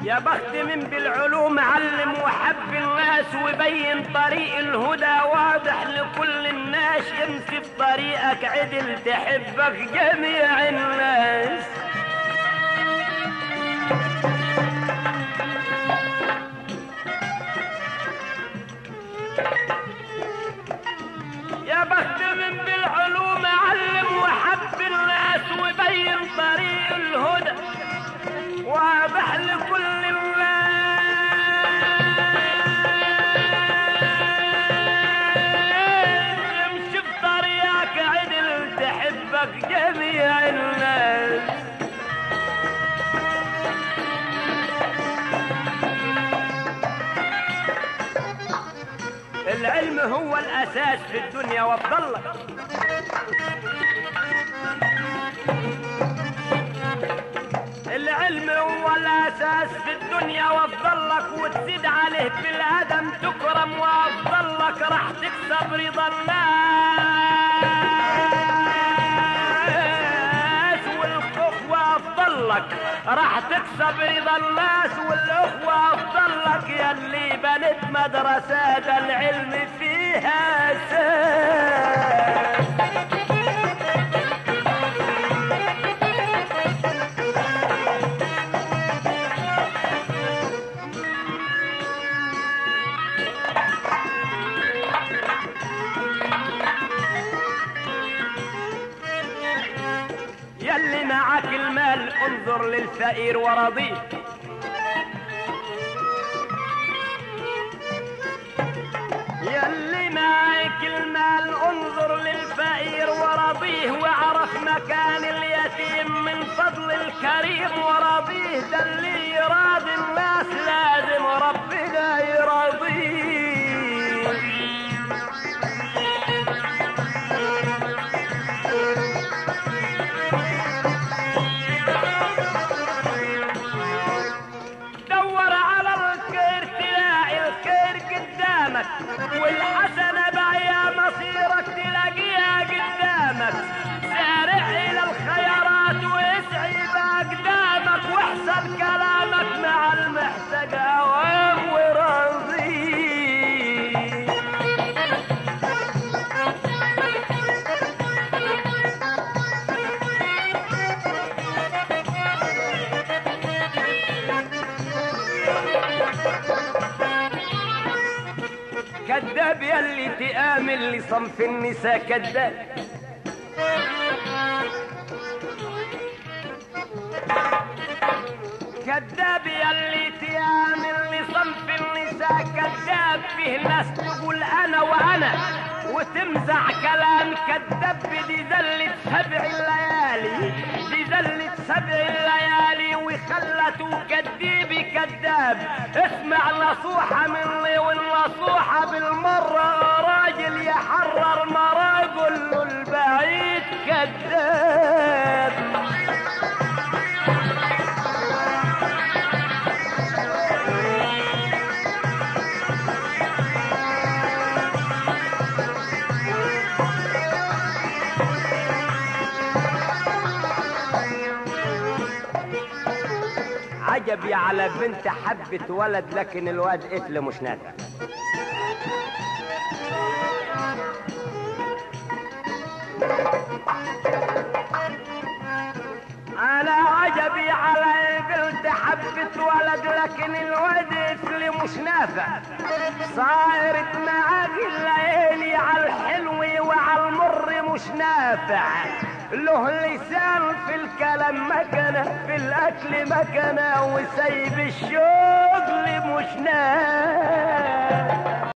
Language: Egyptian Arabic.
يا بخت من بالعلوم علم وحب الناس وبين طريق الهدى واضح لكل الناس يمشي في طريقك عدل تحبك جميع الناس يا بخت من بالعلوم علم وحب الناس وبين طريق الهدى واضح لكل الناس امشي في طريقك عدل تحبك جميع الناس العلم هو الاساس في الدنيا وافضل لك العلم هو الاساس في الدنيا وافضل لك وتزيد عليه بالادم تكرم وافضل لك راح تكسب رضا الناس والاخوه افضل لك راح تكسب رضا الناس والاخوه افضل لك يلي بنت مدرسه ده العلم فيها اساس يلي معك المال انظر للفقير ورضيه يلي معك المال انظر للفقير ورضيه واعرف مكان اليتيم من فضل الكريم ورضيه ده اللي يراضي الناس لازم ربنا يرضيه دور على الخير تلاقي الخير قدامك والحسنة بعيا مصيرك تلاقيها قدامك سارع إلى الخيرات واسعي بأقدامك واحسن كلامك مع المحتاج أوام وراضي كذاب يلي تآمن لصنف النساء كذاب كذاب يلي تآمن لصنف النساء كذاب فيه ناس تقول انا وانا وتمزع كلام كذاب دي زلة سبع الليالي دي زلة سبع الليالي وخلته كذيبي كذاب اسمع نصوحة مني والنصوحة بالمرة راجل يحرر مرة قول له البعيد كذاب عجبي على بنت حبت ولد لكن الواد قتل مش نافع انا عجبي على بنت حبت ولد لكن الواد قتل مش نافع صارت معاك الليالي على الحلو وعلى المر مش نافع له لسان في الكلام مكنه في الاكل مكنه وسايب الشغل مش نافع